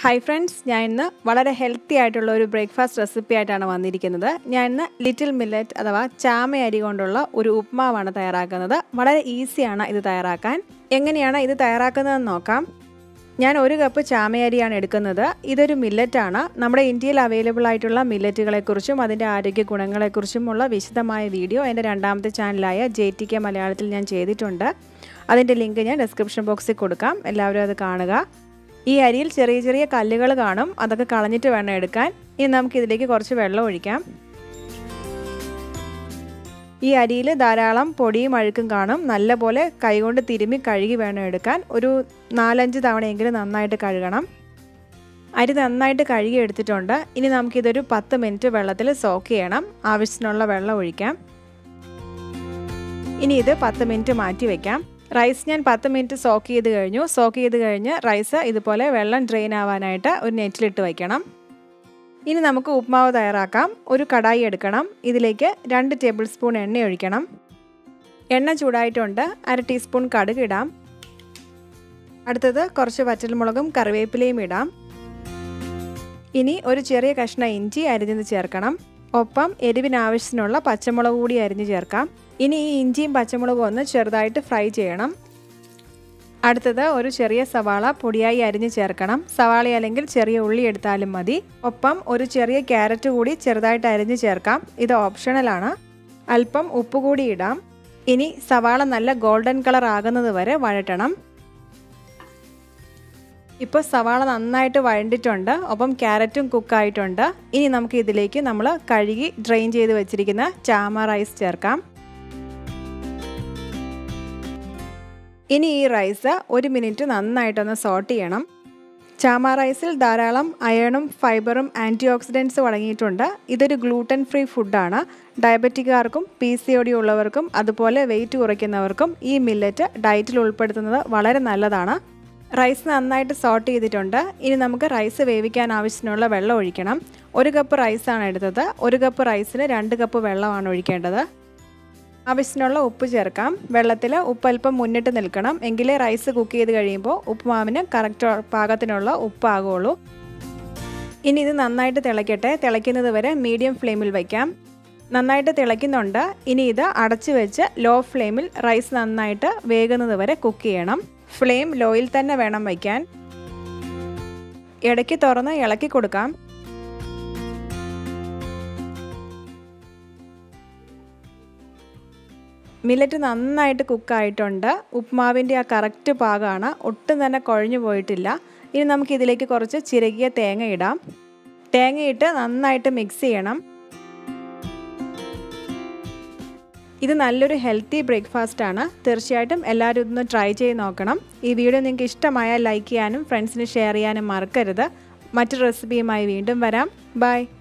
hi friends ഞാൻ ഇന്ന് വളരെ ഹെൽത്തി ആയിട്ടുള്ള ഒരു ബ്രേക്ക്ഫാസ്റ്റ് റെസിപ്പി ആയിട്ടാണ് വന്നിരിക്കുന്നത് ഞാൻ ഇന്ന് ലിറ്റിൽ മില്ലറ്റ് അഥവാ ചാമ അരി കൊണ്ടുള്ള ഒരു ഉപ്മാവാണ് തയ്യാറാക്കുന്നത് വളരെ ഈസിയാണ് ഇത് തയ്യാറാക്കാൻ എങ്ങനെയാണ് ഇത് തയ്യാറാക്കുന്നതെന്ന് നോക്കാം ഞാൻ ഒരു കപ്പ് ചാമയരിയാണ് എടുക്കുന്നത് ഇതൊരു മില്ലറ്റാണ് നമ്മുടെ ഇന്ത്യയിൽ അവൈലബിൾ ആയിട്ടുള്ള മില്ലറ്റുകളെക്കുറിച്ചും അതിൻ്റെ ആരോഗ്യ ഗുണങ്ങളെക്കുറിച്ചുമുള്ള വിശദമായ വീഡിയോ എൻ്റെ രണ്ടാമത്തെ ചാനലായ ജെ ടി കെ മലയാളത്തിൽ ഞാൻ ചെയ്തിട്ടുണ്ട് അതിൻ്റെ ലിങ്ക് ഞാൻ ഡിസ്ക്രിപ്ഷൻ ബോക്സിൽ കൊടുക്കാം എല്ലാവരും അത് കാണുക ഈ അരിയിൽ ചെറിയ ചെറിയ കല്ലുകൾ കാണും അതൊക്കെ കളഞ്ഞിട്ട് വേണം എടുക്കാൻ ഇനി നമുക്ക് ഇതിലേക്ക് കുറച്ച് വെള്ളം ഒഴിക്കാം ഈ അരിയിൽ ധാരാളം പൊടിയും അഴുക്കും കാണും നല്ലപോലെ കൈകൊണ്ട് തിരുമ്മി കഴുകി വേണം എടുക്കാൻ ഒരു നാലഞ്ച് തവണയെങ്കിലും നന്നായിട്ട് കഴുകണം അരി നന്നായിട്ട് കഴുകി എടുത്തിട്ടുണ്ട് ഇനി നമുക്കിതൊരു പത്ത് മിനിറ്റ് വെള്ളത്തിൽ സോക്ക് ചെയ്യണം ആവശ്യത്തിനുള്ള വെള്ളം ഒഴിക്കാം ഇനി ഇത് പത്ത് മിനിറ്റ് മാറ്റി വയ്ക്കാം റൈസ് ഞാൻ പത്ത് മിനിറ്റ് സോക്ക് ചെയ്ത് കഴിഞ്ഞു സോക്ക് ചെയ്ത് കഴിഞ്ഞ് റൈസ് ഇതുപോലെ വെള്ളം ഡ്രെയിൻ ആവാനായിട്ട് ഒരു നെറ്റിലിട്ട് വയ്ക്കണം ഇനി നമുക്ക് ഉപ്മാവ് തയ്യാറാക്കാം ഒരു കടായി എടുക്കണം ഇതിലേക്ക് രണ്ട് ടേബിൾ സ്പൂൺ എണ്ണ ഒഴിക്കണം എണ്ണ ചൂടായിട്ടുണ്ട് അര ടീസ്പൂൺ കടുക് ഇടാം അടുത്തത് കുറച്ച് വറ്റൽമുളകും കറിവേപ്പിലയും ഇടാം ഇനി ഒരു ചെറിയ കഷ്ണം ഇഞ്ചി അരിഞ്ഞത് ചേർക്കണം ഒപ്പം എരിവിനാവശ്യത്തിനുള്ള പച്ചമുളക് കൂടി അരിഞ്ഞ് ചേർക്കാം ഇനി ഈ ഇഞ്ചിയും പച്ചമുളകും ഒന്ന് ചെറുതായിട്ട് ഫ്രൈ ചെയ്യണം അടുത്തത് ഒരു ചെറിയ സവാള പൊടിയായി അരിഞ്ഞ് ചേർക്കണം സവാള അല്ലെങ്കിൽ ചെറിയ ഉള്ളി എടുത്താലും മതി ഒപ്പം ഒരു ചെറിയ ക്യാരറ്റ് കൂടി ചെറുതായിട്ട് അരിഞ്ഞ് ചേർക്കാം ഇത് ഓപ്ഷണലാണ് അല്പം ഉപ്പ് കൂടി ഇടാം ഇനി സവാള നല്ല ഗോൾഡൻ കളർ ആകുന്നത് വരെ വഴറ്റണം ഇപ്പോൾ സവാള നന്നായിട്ട് വഴണ്ടിട്ടുണ്ട് ഒപ്പം ക്യാരറ്റും കുക്കായിട്ടുണ്ട് ഇനി നമുക്ക് ഇതിലേക്ക് നമ്മൾ കഴുകി ഡ്രെയിൻ ചെയ്ത് വെച്ചിരിക്കുന്ന ചാമ റൈസ് ചേർക്കാം ഇനി ഈ റൈസ് ഒരു മിനിറ്റ് നന്നായിട്ടൊന്ന് സോട്ട് ചെയ്യണം ചാമ റൈസിൽ ധാരാളം അയണും ഫൈബറും ആൻറ്റി ഓക്സിഡൻസും അടങ്ങിയിട്ടുണ്ട് ഇതൊരു ഗ്ലൂട്ടൻ ഫ്രീ ഫുഡാണ് ഡയബറ്റിക്കാർക്കും പി സി ഒ ഡി ഉള്ളവർക്കും അതുപോലെ വെയിറ്റ് കുറയ്ക്കുന്നവർക്കും ഈ മില്ലറ്റ് ഡയറ്റിൽ ഉൾപ്പെടുത്തുന്നത് വളരെ നല്ലതാണ് റൈസ് നന്നായിട്ട് സോട്ട് ചെയ്തിട്ടുണ്ട് ഇനി നമുക്ക് റൈസ് വേവിക്കാൻ ആവശ്യത്തിനുള്ള വെള്ളം ഒഴിക്കണം ഒരു കപ്പ് റൈസാണ് എടുത്തത് ഒരു കപ്പ് റൈസിന് രണ്ട് കപ്പ് വെള്ളമാണ് ഒഴിക്കേണ്ടത് ആവശ്യത്തിനുള്ള ഉപ്പ് ചേർക്കാം വെള്ളത്തിൽ ഉപ്പ് അല്പം മുന്നിട്ട് നിൽക്കണം എങ്കിലേ റൈസ് കുക്ക് ചെയ്ത് കഴിയുമ്പോൾ ഉപ്പുമാവിന് കറക്റ്റ് പാകത്തിനുള്ള ഉപ്പാകുള്ളൂ ഇനി ഇത് നന്നായിട്ട് തിളയ്ക്കട്ടെ തിളയ്ക്കുന്നത് വരെ മീഡിയം ഫ്ലെയിമിൽ വയ്ക്കാം നന്നായിട്ട് തിളയ്ക്കുന്നുണ്ട് ഇനി ഇത് അടച്ചു വെച്ച് ലോ ഫ്ലെയിമിൽ റൈസ് നന്നായിട്ട് വേകുന്നത് വരെ കുക്ക് ചെയ്യണം ഫ്ലെയിം ലോയിൽ തന്നെ വേണം വയ്ക്കാൻ ഇടയ്ക്ക് തുറന്ന് ഇളക്കി കൊടുക്കാം മില്ലറ്റ് നന്നായിട്ട് കുക്കായിട്ടുണ്ട് ഉപ്മാവിൻ്റെ ആ കറക്റ്റ് പാകമാണ് ഒട്ടും തന്നെ കുഴഞ്ഞു പോയിട്ടില്ല ഇനി നമുക്ക് ഇതിലേക്ക് കുറച്ച് ചിരകിയ തേങ്ങ ഇടാം തേങ്ങയിട്ട് നന്നായിട്ട് മിക്സ് ചെയ്യണം ഇത് നല്ലൊരു ഹെൽത്തി ബ്രേക്ക്ഫാസ്റ്റ് ആണ് തീർച്ചയായിട്ടും എല്ലാവരും ഇതൊന്ന് ട്രൈ ചെയ്ത് നോക്കണം ഈ വീഡിയോ നിങ്ങൾക്ക് ഇഷ്ടമായാൽ ലൈക്ക് ചെയ്യാനും ഫ്രണ്ട്സിന് ഷെയർ ചെയ്യാനും മറക്കരുത് മറ്റൊരു റെസിപ്പിയുമായി വീണ്ടും വരാം ബൈ